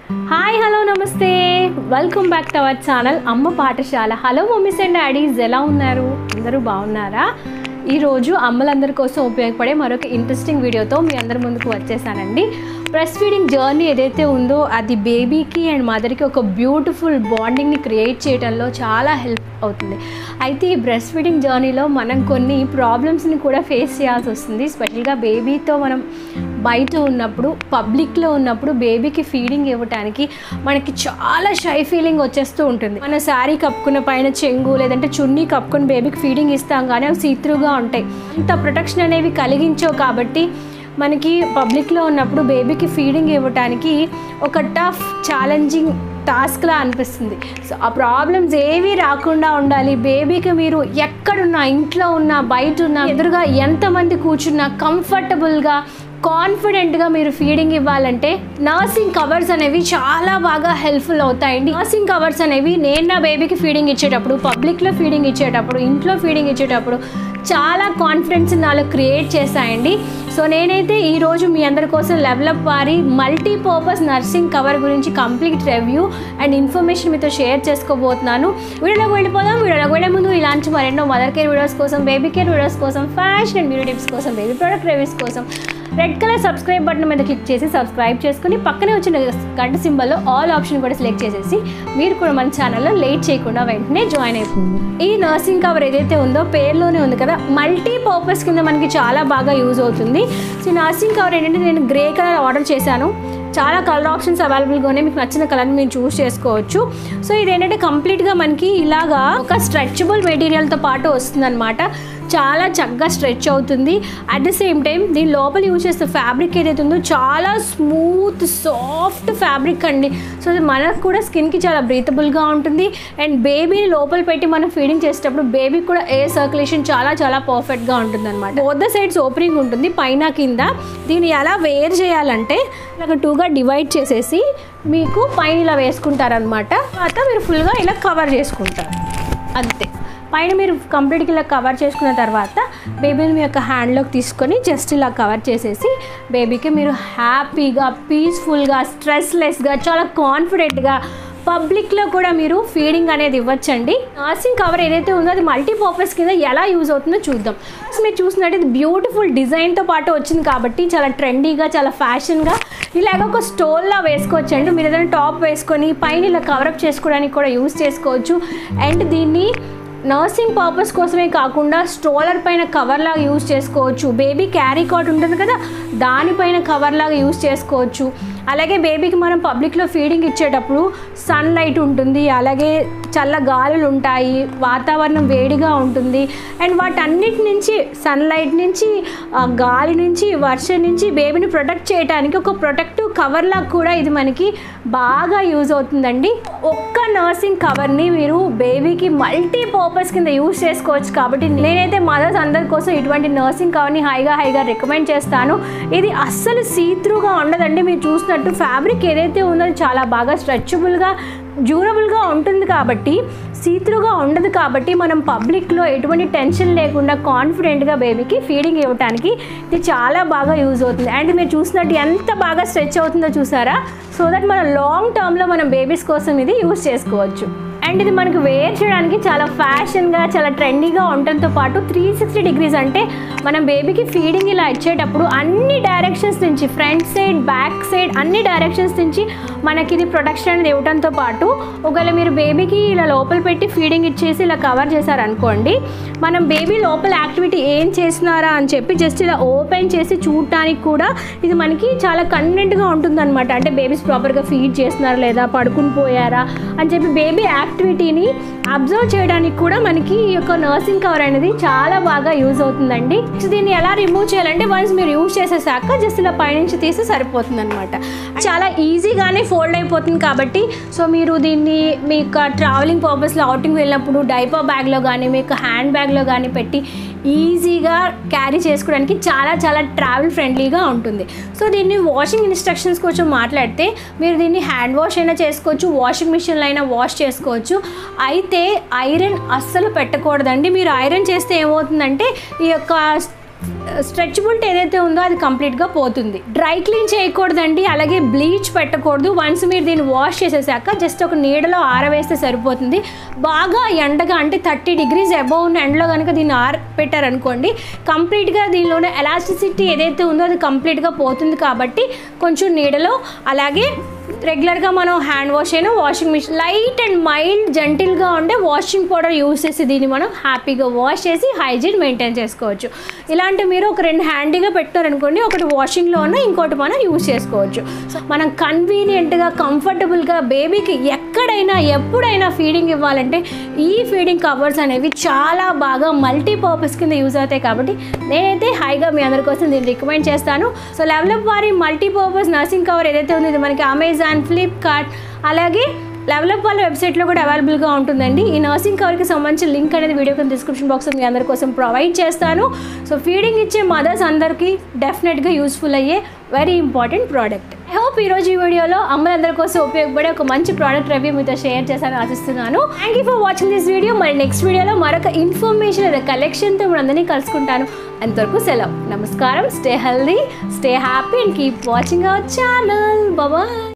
hi hello నమస్తే welcome back to our channel Amma Pathashala hello mummies and daddy's ఎలా ఉన్నారు అందరూ బాగున్నారా ఈరోజు అమ్మలందరి కోసం ఉపయోగపడే మరొక ఇంట్రెస్టింగ్ వీడియోతో మీ అందరి ముందుకు వచ్చేసానండి బ్రెస్ట్ ఫీడింగ్ జర్నీ ఏదైతే ఉందో అది బేబీకి అండ్ మదర్కి ఒక బ్యూటిఫుల్ బాండింగ్ని క్రియేట్ చేయడంలో చాలా హెల్ప్ అవుతుంది అయితే ఈ బ్రెస్ట్ ఫీడింగ్ జర్నీలో మనం కొన్ని ప్రాబ్లమ్స్ని కూడా ఫేస్ చేయాల్సి వస్తుంది స్పెషల్గా బేబీతో మనం బయట ఉన్నప్పుడు పబ్లిక్లో ఉన్నప్పుడు బేబీకి ఫీడింగ్ ఇవ్వటానికి మనకి చాలా షై ఫీలింగ్ వచ్చేస్తూ ఉంటుంది మన శారీ కప్పుకున్న పైన చెంగు లేదంటే చున్నీ కప్పుకుని బేబీకి ఫీడింగ్ ఇస్తాం కానీ అవి సీత్రుగా ఉంటాయి ఇంత ప్రొటెక్షన్ అనేవి కలిగించవు కాబట్టి మనకి పబ్లిక్లో ఉన్నప్పుడు బేబీకి ఫీడింగ్ ఇవ్వటానికి ఒక టఫ్ ఛాలెంజింగ్ టాస్క్లా అనిపిస్తుంది సో ఆ ప్రాబ్లమ్స్ ఏవి రాకుండా ఉండాలి బేబీకి మీరు ఎక్కడున్నా ఇంట్లో ఉన్నా బయట ఉన్నా ఎదురుగా ఎంతమంది కూర్చున్నా కంఫర్టబుల్గా కాన్ఫిడెంట్గా మీరు ఫీడింగ్ ఇవ్వాలంటే నర్సింగ్ కవర్స్ అనేవి చాలా బాగా హెల్ప్ఫుల్ అవుతాయండి నర్సింగ్ కవర్స్ అనేవి నేను నా బేబీకి ఫీడింగ్ ఇచ్చేటప్పుడు పబ్లిక్లో ఫీడింగ్ ఇచ్చేటప్పుడు ఇంట్లో ఫీడింగ్ ఇచ్చేటప్పుడు చాలా కాన్ఫిడెన్స్ నాలో క్రియేట్ చేశాయండి సో నేనైతే ఈరోజు మీ అందరి కోసం లెవలప్ వారి మల్టీపర్పస్ నర్సింగ్ కవర్ గురించి కంప్లీట్ రివ్యూ అండ్ ఇన్ఫర్మేషన్ మీతో షేర్ చేసుకోబోతున్నాను వీడియోలోకి వెళ్ళిపోదాం వీడియోలోకి వెళ్ళే ముందు ఇలాంటి మరెన్నో మదర్ కేర్ వీడియోస్ కోసం బేబీ కేర్ వీడియోస్ కోసం ఫ్యాషన్ అండ్ బ్యూటీ టిప్స్ కోసం బేబీ ప్రొడక్ట్ రివ్యూస్ కోసం రెడ్ కలర్ సబ్స్క్రైబ్ బటన్ మీద క్లిక్ చేసి సబ్స్క్రైబ్ చేసుకుని పక్కనే వచ్చిన గంట సింబల్లో ఆల్ ఆప్షన్ కూడా సెలెక్ట్ చేసేసి మీరు కూడా మన ఛానల్లో లేట్ చేయకుండా వెంటనే జాయిన్ అయిపోయింది ఈ నర్సింగ్ కవర్ ఏదైతే ఉందో పేరులోనే ఉంది కదా మల్టీ పర్పస్ కింద మనకి చాలా బాగా యూజ్ అవుతుంది సో ఈ నర్సింగ్ కవర్ ఏంటంటే నేను గ్రే కలర్ ఆర్డర్ చేశాను చాలా కలర్ ఆప్షన్స్ అవైలబుల్గా ఉన్నాయి మీకు నచ్చిన కలర్ని మీరు చూస్ చేసుకోవచ్చు సో ఇది ఏంటంటే కంప్లీట్గా మనకి ఇలాగా ఒక స్ట్రెచబుల్ మెటీరియల్తో పాటు వస్తుందన్నమాట చాలా చక్కగా స్ట్రెచ్ అవుతుంది అట్ ద సేమ్ టైం దీని లోపల యూజ్ చేసే ఫ్యాబ్రిక్ ఏదైతే ఉందో చాలా స్మూత్ సాఫ్ట్ ఫ్యాబ్రిక్ అండి సో అది మనకు కూడా స్కిన్కి చాలా బ్రీతబుల్గా ఉంటుంది అండ్ బేబీని లోపల పెట్టి మనం ఫీడింగ్ చేసేటప్పుడు బేబీకి కూడా ఎయిర్ సర్క్యులేషన్ చాలా చాలా పర్ఫెక్ట్గా ఉంటుంది అనమాట బోత్ ద సైడ్స్ ఓపెనింగ్ ఉంటుంది పైన కింద దీన్ని ఎలా వేర్ చేయాలంటే ఇలాగ టూగా డివైడ్ చేసేసి మీకు పైన ఇలా వేసుకుంటారనమాట తర్వాత మీరు ఫుల్గా ఇలా కవర్ చేసుకుంటారు అంతే పైన మీరు కంప్లీట్గా ఇలా కవర్ చేసుకున్న తర్వాత బేబీని మీ యొక్క హ్యాండ్లోకి తీసుకొని జస్ట్ ఇలా కవర్ చేసేసి బేబీకి మీరు హ్యాపీగా పీస్ఫుల్గా స్ట్రెస్లెస్గా చాలా కాన్ఫిడెంట్గా పబ్లిక్లో కూడా మీరు ఫీడింగ్ అనేది ఇవ్వచ్చండి నర్సింగ్ కవర్ ఏదైతే ఉందో అది మల్టీపర్పస్ కింద ఎలా యూజ్ అవుతుందో చూద్దాం సో మీరు చూసినట్టు ఇది బ్యూటిఫుల్ డిజైన్తో పాటు వచ్చింది కాబట్టి చాలా ట్రెండీగా చాలా ఫ్యాషన్గా ఇలాగ ఒక స్టోల్లా వేసుకోవచ్చండి మీరు ఏదైనా టాప్ వేసుకొని పైన ఇలా కవరప్ చేసుకోవడానికి కూడా యూజ్ చేసుకోవచ్చు అండ్ దీన్ని నర్సింగ్ పర్పస్ కోసమే కాకుండా స్ట్రోలర్ పైన కవర్ లాగా యూజ్ చేసుకోవచ్చు బేబీ క్యారీ కాట్ ఉంటుంది కదా దానిపైన కవర్ లాగా యూజ్ చేసుకోవచ్చు అలాగే బేబీకి మనం పబ్లిక్లో ఫీడింగ్ ఇచ్చేటప్పుడు సన్ లైట్ ఉంటుంది అలాగే చల్ల గాలులు ఉంటాయి వాతావరణం వేడిగా ఉంటుంది అండ్ వాటన్నిటి నుంచి సన్లైట్ నుంచి ఆ గాలి నుంచి వర్షం నుంచి బేబీని ప్రొటెక్ట్ చేయడానికి ఒక ప్రొటెక్టివ్ కవర్ లాగా కూడా ఇది మనకి బాగా యూజ్ అవుతుందండి ఒక్క నర్సింగ్ కవర్ని మీరు బేబీకి మల్టీ పర్పస్ కింద యూజ్ చేసుకోవచ్చు కాబట్టి నేనైతే మదర్స్ అందరి కోసం ఇటువంటి నర్సింగ్ కవర్ని హైగా హైగా రికమెండ్ చేస్తాను ఇది అస్సలు సీత్రూగా ఉండదండి మీరు చూసినట్టు ఫ్యాబ్రిక్ ఏదైతే ఉందో అది చాలా బాగా స్ట్రెచబుల్గా డ్యూరబుల్గా ఉంటుంది కాబట్టి సీత్రుగా ఉండదు కాబట్టి మనం పబ్లిక్లో ఎటువంటి టెన్షన్ లేకుండా కాన్ఫిడెంట్గా బేబీకి ఫీడింగ్ ఇవ్వడానికి ఇది చాలా బాగా యూజ్ అవుతుంది అండ్ మీరు చూసినట్టు ఎంత బాగా స్ట్రెచ్ అవుతుందో చూసారా సో దట్ మన లాంగ్ టర్మ్లో మనం బేబీస్ కోసం ఇది యూజ్ చేసుకోవచ్చు అండ్ ఇది మనకు వేర్ చేయడానికి చాలా ఫ్యాషన్గా చాలా ట్రెండీగా ఉండటంతో పాటు త్రీ సిక్స్టీ డిగ్రీస్ అంటే మనం బేబీకి ఫీడింగ్ ఇలా ఇచ్చేటప్పుడు అన్ని డైరెక్షన్స్ నుంచి ఫ్రంట్ సైడ్ బ్యాక్ సైడ్ అన్ని డైరెక్షన్స్ నుంచి మనకి ఇది ప్రొటెక్షన్ అనేది ఇవ్వడంతో పాటు ఒకవేళ మీరు బేబీకి ఇలా లోపల పెట్టి ఫీడింగ్ ఇచ్చేసి ఇలా కవర్ చేశారనుకోండి మనం బేబీ లోపల యాక్టివిటీ ఏం చేస్తున్నారా అని చెప్పి జస్ట్ ఇలా ఓపెన్ చేసి చూడటానికి కూడా ఇది మనకి చాలా కన్వెంట్గా ఉంటుందన్నమాట అంటే బేబీస్ ప్రాపర్గా ఫీడ్ చేస్తున్నారా లేదా పడుకుని పోయారా అని చెప్పి బేబీ యాక్టివిటీని అబ్జర్వ్ చేయడానికి కూడా మనకి ఈ యొక్క నర్సింగ్ కవర్ అనేది చాలా బాగా యూజ్ అవుతుందండి సో దీన్ని ఎలా రిమూవ్ చేయాలంటే వన్స్ మీరు యూజ్ చేసేసాక జస్ట్ ఇలా పైనుంచి తీసి సరిపోతుంది అనమాట చాలా ఈజీగానే ఫోల్డ్ అయిపోతుంది కాబట్టి సో మీరు దీన్ని మీ యొక్క ట్రావెలింగ్ పర్పస్లో అవుటింగ్ వెళ్ళినప్పుడు డైపర్ బ్యాగ్లో కానీ మీ యొక్క హ్యాండ్ బ్యాగ్లో కానీ పెట్టి ఈజీగా క్యారీ చేసుకోవడానికి చాలా చాలా ట్రావెల్ ఫ్రెండ్లీగా ఉంటుంది సో దీన్ని వాషింగ్ ఇన్స్ట్రక్షన్స్ కొంచెం మాట్లాడితే మీరు దీన్ని హ్యాండ్ వాష్ అయినా చేసుకోవచ్చు వాషింగ్ మిషన్లో అయినా వాష్ చేసుకోవచ్చు అయితే ఐరన్ అస్సలు పెట్టకూడదండి మీరు ఐరన్ చేస్తే ఏమవుతుందంటే ఈ యొక్క స్ట్రెచబిలిటీ ఏదైతే ఉందో అది కంప్లీట్గా పోతుంది డ్రై క్లీన్ చేయకూడదండి అలాగే బ్లీచ్ పెట్టకూడదు వన్స్ మీరు దీన్ని వాష్ చేసేసాక జస్ట్ ఒక నీడలో ఆరవేస్తే సరిపోతుంది బాగా ఎండగా అంటే థర్టీ డిగ్రీస్ అబౌవ్ ఉన్న ఎండలో కనుక దీన్ని ఆర పెట్టారనుకోండి కంప్లీట్గా దీనిలోనే ఎలాస్టిసిటీ ఏదైతే ఉందో అది కంప్లీట్గా పోతుంది కాబట్టి కొంచెం నీడలో అలాగే రెగ్యులర్గా మనం హ్యాండ్ వాష్ అయినా washing machine light and mild జెంటిల్గా ఉండే వాషింగ్ పౌడర్ యూస్ చేసి దీన్ని మనం హ్యాపీగా వాష్ చేసి హైజీన్ మెయింటైన్ చేసుకోవచ్చు ఇలాంటి మీరు ఒక రెండు హ్యాండీగా పెట్టారనుకోండి ఒకటి వాషింగ్లో ఉన్న ఇంకోటి మనం యూస్ చేసుకోవచ్చు సో మనం కన్వీనియంట్గా కంఫర్టబుల్గా బేబీకి ఎక్కడైనా ఎప్పుడైనా ఫీడింగ్ ఇవ్వాలంటే ఈ ఫీడింగ్ కవర్స్ అనేవి చాలా బాగా మల్టీపర్పస్ కింద యూజ్ అవుతాయి కాబట్టి నేనైతే హైగా మీ అందరి కోసం దీన్ని రికమెండ్ చేస్తాను సో లెవలప్ వారి మల్టీపర్పస్ నర్సింగ్ కవర్ ఏదైతే ఉందో ఇది మనకి అమెజాన్ ఫ్లిప్కార్ట్ అలాగే లెవలప్ వాళ్ళ వెబ్సైట్లో కూడా అవైలబుల్గా ఉంటుందండి ఈ నర్సింగ్ కవర్కి సంబంధించిన లింక్ అనేది వీడియో కింద డిస్క్రిప్షన్ బాక్స్లో మీ అందరి కోసం ప్రొవైడ్ చేస్తాను సో ఫీడింగ్ ఇచ్చే మదర్స్ అందరికీ డెఫినెట్గా యూస్ఫుల్ అయ్యే very important product I hope ఈరోజు ఈ వీడియోలో అమ్మలందరి కోసం ఉపయోగపడే ఒక మంచి ప్రోడక్ట్ రివ్యూ మీతో షేర్ చేశాను ఆశిస్తున్నాను thank you for watching this video మరి నెక్స్ట్ వీడియోలో మరొక ఇన్ఫర్మేషన్ లేదా కలెక్షన్తో ఇప్పుడు అందరినీ కలుసుకుంటాను అంతవరకు సెలవు నమస్కారం stay healthy stay happy and keep watching our channel బాబాయ్